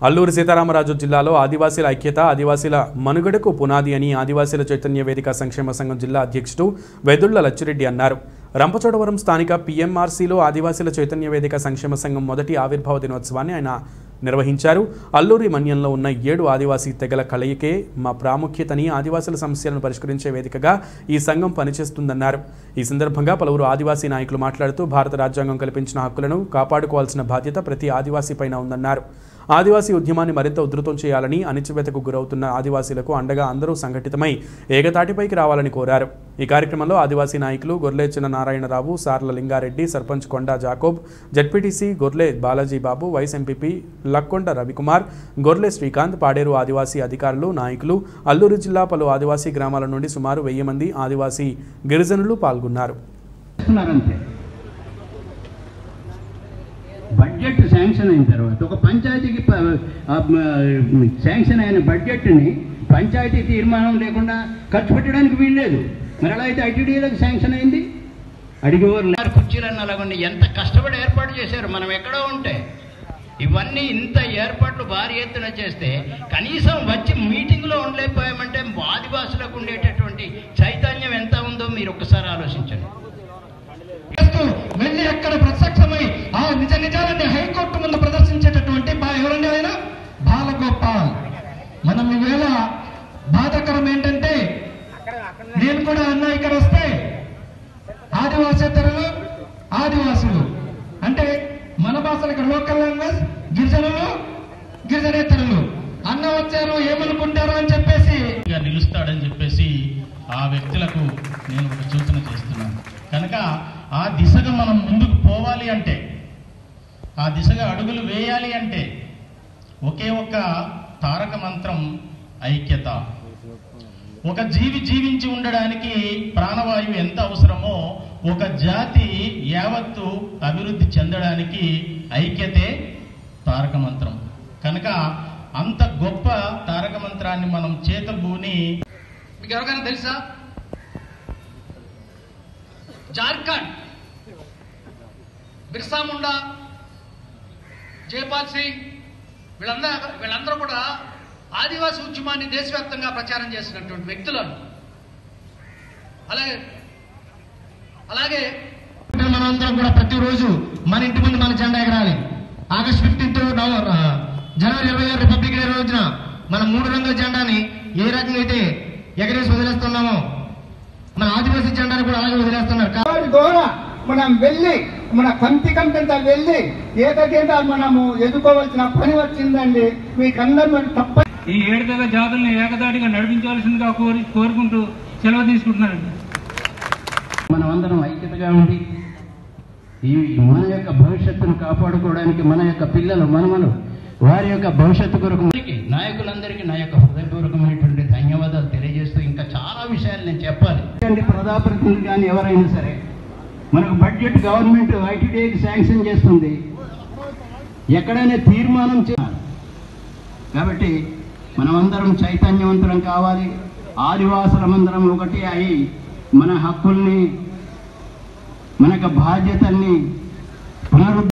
అల్లూరి సీతారామరాజు జిల్లాలో ఆదివాసీల ఐక్యత ఆదివాసీల మనుగడకు పునాది అని ఆదివాసీల చైతన్య వేదిక సంక్షేమ సంఘం జిల్లా అధ్యక్షుడు వెదుళ్ల లచ్చిరెడ్డి అన్నారు రంపచోడవరం స్థానిక పీఎంఆర్సీలో ఆదివాసీల చైతన్య వేదిక సంక్షేమ సంఘం మొదటి ఆవిర్భావ దినోత్సవాన్ని ఆయన నిర్వహించారు అల్లూరి మన్యంలో ఉన్న ఏడు ఆదివాసీ తెగల కలయికే మా ప్రాముఖ్యతని ఆదివాసుల సమస్యలను పరిష్కరించే వేదికగా ఈ సంఘం పనిచేస్తుందన్నారు ఈ సందర్భంగా పలువురు ఆదివాసీ నాయకులు మాట్లాడుతూ భారత రాజ్యాంగం కల్పించిన హక్కులను కాపాడుకోవాల్సిన బాధ్యత ప్రతి ఆదివాసీ పైన ఉందన్నారు ఆదివాసీ ఉద్యమాన్ని మరింత ఉధృతం చేయాలని అణిచివేతకు గురవుతున్న ఆదివాసీలకు అండగా అందరూ సంఘటితమై ఏకతాటిపైకి రావాలని కోరారు ఈ కార్యక్రమంలో ఆదివాసీ నాయకులు గొర్లే Chinna Narayanarao Sarla Lingareddy sarpanch Konda Jacob ZPTC Gorle Balaji Babu vice MPP Lakkonda Ravikumar Gorle Srikanth Paderu Adivasi అధికారులు నాయకులు అల్లూరు జిల్లా పలు ఆదివాసీ గ్రామాల నుండి సుమారు వెయ్యి మంది ఆదివాసీ గిరిజనులు పాల్గొన్నారు చేస్తున్నారంతే బడ్జెట్ శాంక్షన్ అయిన తర్వాత ఒక పంచాయతీకి ప- ఆ, మ, శాంక్షన్ అయిన బడ్జెట్ని పంచాయతీ తీర్మానం లేకుండా ఖర్చు పెట్టడానికి వీల్లేదు మరి ఎలా అయితే ఐటీడీలకు శాంక్షన్ అయింది అడిగేవారు లేరు. కుర్చీలన్న అలాగండి ఎంత కష్టపడి ఏర్పాటు చేశారు మనం ఎక్కడో ఉంటే ఇవన్నీ ఇంత ఏర్పాట్లు భారీ ఎత్తున చేస్తే కనీసం వచ్చి మీటింగ్లో ఉండలేకపోయామంటే ఆదివాసులకు ఉండేటటువంటి చైతన్యం ఎంత ఉందో మీరు ఒక్కసారి ఆలోచించండి చేస్తూ వెళ్ళి అక్కడ ప్రత్యక్షమై ఆ నిజ నిజాలని హైకోర్టు ముందు ప్రదర్శించేటటువంటి బా ఎవరండి ఆయన బాలగోపాల్ మనం ఈవేళ బాధాకరం ఏంటంటే నేను కూడా అన్నా ఇక్కడ వస్తే ఆదివాసేతరులు ఆదివాసులు అంటే మన భాషలు ఇక్కడ లోకల్ లాంగ్వేజ్ గిరిజనులు గిరిజనేతరులు అన్న వచ్చారు ఏమనుకుంటారు అని చెప్పేసి గా నిలుస్తాడని చెప్పేసి ఆ వ్యక్తులకు నేను ఒక సూచన చేస్తున్నాను కనుక ఆ దిశగా మనం ముందుకు పోవాలి అంటే ఆ దిశగా అడుగులు వేయాలి అంటే ఒకే ఒక్క తారక మంత్రం ఐక్యత ఒక జీవి జీవించి ఉండడానికి ప్రాణవాయువు ఎంత అవసరమో ఒక జాతి యావత్తు అభివృద్ధి చెందడానికి ఐక్యతే తారక మంత్రం కనుక అంత గొప్ప తారక మంత్రాన్ని మనం చేతబూని మీకు ఎవరికైనా తెలుసా జార్ఖండ్ బిర్సా ముండా జైపాల్ సింగ్ వీళ్ళందరూ వీళ్ళందరూ కూడా ఆదివాసీ ఉద్యమాన్ని దేశవ్యాప్తంగా ప్రచారం చేసినటువంటి వ్యక్తులను అలాగే అలాగే మనందరం కూడా ప్రతిరోజు మన ఇంటి ముందు మన జెండా ఎగరాలి ఆగస్ట్ ఫిఫ్టీన్త్ జనవరి ఇరవై ఆరు రిపబ్లిక్ డే రోజున మన మూడు రంగుల జెండాని ఏ రకంగా అయితే ఎగరేసి వదిలేస్తున్నామో మన ఆదివాసీ జెండాని కూడా అలాగే వదిలేస్తున్నారు కా- వారి ద్వారా మనం వెళ్ళి మన కంటి కంటంత వెళ్ళి ఏకకేంద్ర మనము ఎదుర్కోవాల్సిన పని వచ్చిందండి మీకందరూ మరి తప్ప ఈ ఏడుదగ జాతుల్ని ఏకదాటిగా నడిపించవలసిందిగా కోరి కోరుకుంటూ సెలవు తీసుకుంటున్నానండి మనం అందరం ఐక్యతగా ఉండి ఈ మన యొక్క భవిష్యత్తును కాపాడుకోవడానికి మన యొక్క పిల్లలు మనమలు వారి యొక్క భవిష్యత్తు కొరకు అందరికీ, నాయకులందరికీ నా యొక్క హృదయపూర్వకమైనటువంటి ధన్యవాదాలు తెలియజేస్తూ ఇంకా చాలా విషయాలు నేను చెప్పాలి అంటే ప్రజాప్రతినిధులు కానీ ఎవరైనా సరే మనకు బడ్జెట్ గవర్నమెంట్ ఐటీడీకి శాంక్షన్ చేస్తుంది ఎక్కడైనా తీర్మానం చే కాబట్టి మనమందరం చైతన్యవంతులం కావాలి ఆదివాసులమందరం ఒకటి అయి మన హక్కుల్ని మన యొక్క బాధ్యతల్ని పునరుద్ధ